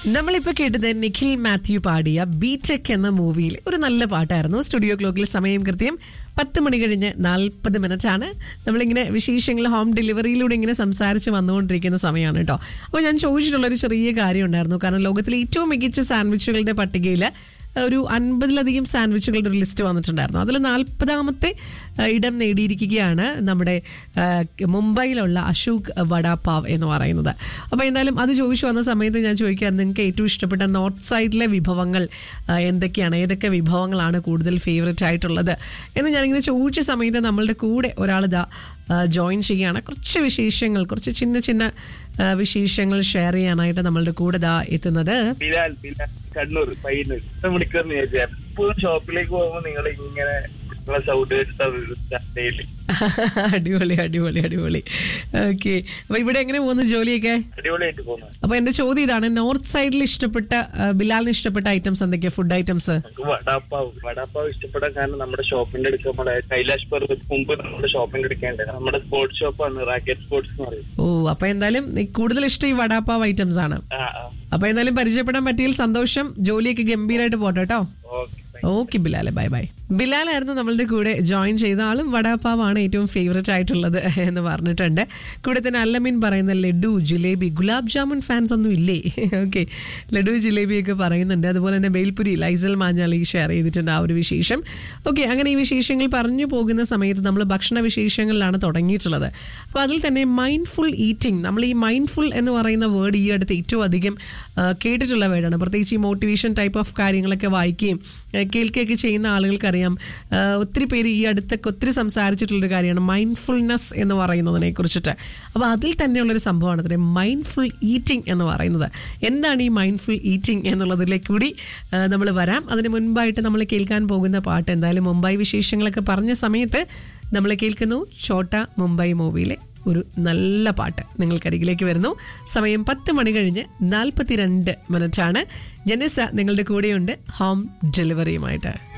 നമ്മളിപ്പോ കേട്ടത് നിഖിൽ മാത്യു പാടിയ ബീടെക് എന്ന മൂവിയിൽ ഒരു നല്ല പാട്ടായിരുന്നു സ്റ്റുഡിയോ ക്ലോക്കിൽ സമയം കൃത്യം പത്ത് മണി കഴിഞ്ഞ് നാൽപ്പത് മിനിറ്റ് ആണ് നമ്മളിങ്ങനെ വിശേഷങ്ങൾ ഹോം ഡെലിവറിയിലൂടെ ഇങ്ങനെ സംസാരിച്ച് വന്നുകൊണ്ടിരിക്കുന്ന സമയമാണ് കേട്ടോ അപ്പോൾ ഞാൻ ചോദിച്ചിട്ടുള്ളൊരു ചെറിയ കാര്യം ഉണ്ടായിരുന്നു കാരണം ലോകത്തിലെ ഏറ്റവും മികച്ച സാൻഡ്വിച്ചുകളുടെ പട്ടികയിൽ ഒരു അൻപതിലധികം സാൻഡ്വിച്ചുകളുടെ ഒരു ലിസ്റ്റ് വന്നിട്ടുണ്ടായിരുന്നു അതിൽ നാൽപ്പതാമത്തെ ഏഹ്, ഇടം നേടിയിരിക്കുകയാണ് നമ്മുടെ ഏഹ്, മുംബൈയിലുള്ള അശോക് വടാപാവ് എന്ന് പറയുന്നത് അപ്പോൾ എന്തായാലും അത് ചോദിച്ചു വന്ന സമയത്ത് ഞാൻ ചോദിക്കാറ് നിങ്ങൾക്ക് ഏറ്റവും ഇഷ്ടപ്പെട്ട നോർത്ത് സൈഡിലെ വിഭവങ്ങൾ ഏഹ്, എന്തൊക്കെയാണ് ഏതൊക്കെ വിഭവങ്ങളാണ് കൂടുതൽ ഫേവററ്റ് ആയിട്ടുള്ളത് എന്ന് ഞാനിങ്ങനെ ചോദിച്ച സമയത്ത് നമ്മളുടെ കൂടെ ഒരാളിതാ ജോയിൻ ചെയ്യുകയാണ് കുറച്ച് വിശേഷങ്ങൾ കുറച്ച് ചിന്ന ചിന്ന ആ, വിശേഷങ്ങൾ ഷെയർ ചെയ്യാനായിട്ട് നമ്മളുടെ കൂടെ ദാ എത്തുന്നത് ബിലാൽ ബിലാൽ കണ്ണൂർ പയ്യന്നൂർ എത്ര മണിക്കൂറിന് ചോദിച്ചാൽ എപ്പോഴും ഷോപ്പിലേക്ക് പോകുമ്പോ നിങ്ങൾ ഇങ്ങനെ നിങ്ങളെ സൗണ്ട് കേട്ടിട്ട് അടിപൊളി അടിപൊളി അടിപൊളി ഓക്കെ അപ്പൊ ഇവിടെ എങ്ങനെ പോകുന്നു ജോലിയൊക്കെ അടിപൊളിയായിട്ട് പോകുന്നു അപ്പൊ എന്റെ ചോദ്യം ഇതാണ് നോർത്ത് സൈഡിൽ ഇഷ്ടപ്പെട്ട ആ, ബിലാലിന് ഇഷ്ടപ്പെട്ട ഐറ്റംസ് എന്തൊക്കെയാ ഫുഡ് ഐറ്റംസ് നമുക്ക് വടാപ്പാവ് വടാപ്പാവ് ഇഷ്ടപ്പെടാൻ കാരണം നമ്മുടെ ഷോപ്പിന്റെ അടുത്ത് നമ്മുടെ കൈലാഷ് പർവ്വത് മുമ്പ് നമ്മുടെ ഷോപ്പിന്റെ അടുക്കേണ്ടത് നമ്മുടെ സ്പോർട്സ് ഷോപ്പാണ് റാക്കറ്റ് സ്പോർട്സ് എന്ന് പറയും ഓ അപ്പൊ എന്തായാലും ഈ കൂടുതൽ ഇഷ്ടം ഈ വടാപ്പാവ് ഐറ്റംസ് ആണ് ആ ആ അപ്പൊ എന്തായാലും പരിചയപ്പെടാൻ പറ്റിയതിൽ സന്തോഷം ജോലിയൊക്കെ ഗംഭീരമായിട്ട് പോട്ടെ കേട്ടോ ഓക്കെ ഓക്കെ ബിലാലെ ബൈ ബൈ ബിലാലായിരുന്നു നമ്മളുടെ കൂടെ ജോയിൻ ചെയ്ത ആളും വടാപ്പാവാണ് ഏറ്റവും ഫേവററ്റ് ആയിട്ടുള്ളത് എന്ന് പറഞ്ഞിട്ടുണ്ട് കൂടെ തന്നെ അല്ലമീൻ പറയുന്ന ലഡു ജിലേബി ഗുലാബ് ജാമുൻ ഫാൻസ് ഒന്നും ഇല്ലേ ഓക്കെ ലഡു ജിലേബി ഒക്കെ പറയുന്നുണ്ട് അതുപോലെ തന്നെ ബേൽപുരി ലൈസൽ മാഞ്ഞാലി ഷെയർ ചെയ്തിട്ടുണ്ട് ആ ഒരു വിശേഷം ഓക്കെ അങ്ങനെ ഈ വിശേഷങ്ങൾ പറഞ്ഞു പോകുന്ന സമയത്ത് നമ്മൾ ഭക്ഷണ വിശേഷങ്ങളിലാണ് തുടങ്ങിയിട്ടുള്ളത് അപ്പോൾ അതിൽ തന്നെ മൈൻഡ്ഫുൾ ഈറ്റിംഗ് നമ്മൾ ഈ മൈൻഡ്ഫുൾ എന്ന് പറയുന്ന വേർഡ് ഈ അടുത്ത് ഏറ്റവും അധികം ആ, കേട്ടിട്ടുള്ള വേർഡാണ് പ്രത്യേകിച്ച് ഈ മോട്ടിവേഷൻ ടൈപ്പ് ഓഫ് കാര്യങ്ങളൊക്കെ വായിക്കുകയും ആ, കേൾക്കുകയൊക്കെ ചെയ്യുന്ന ആളുകൾക്കറിയാം ആ, ഒത്തിരി പേര് ഈ അടുത്തൊക്കെ ഒത്തിരി സംസാരിച്ചിട്ടുള്ളൊരു കാര്യമാണ് മൈൻഡ്ഫുൾനെസ് എന്ന് പറയുന്നതിനെ കുറിച്ചിട്ട് അപ്പോൾ അതിൽ തന്നെയുള്ളൊരു സംഭവമാണ് അത്ര മൈൻഡ്ഫുൾ ഈറ്റിംഗ് എന്ന് പറയുന്നത് എന്താണ് ഈ മൈൻഡ്ഫുൾ ഈറ്റിംഗ് എന്നുള്ളതിലേക്ക് കൂടി നമ്മൾ വരാം അതിന് മുൻപായിട്ട് നമ്മൾ കേൾക്കാൻ പോകുന്ന പാട്ട് എന്തായാലും മുംബൈ വിശേഷങ്ങളൊക്കെ പറഞ്ഞ സമയത്ത് നമ്മൾ കേൾക്കുന്നു ചോട്ട മുംബൈ മൂവിയിലെ ഒരു നല്ല പാട്ട് നിങ്ങൾക്കരികിലേക്ക് വരുന്നു സമയം പത്ത് മണി കഴിഞ്ഞ് നാൽപ്പത്തിരണ്ട് മിനിറ്റാണ് ജനസ നിങ്ങളുടെ കൂടെയുണ്ട് ഹോം ഡെലിവറിയുമായിട്ട്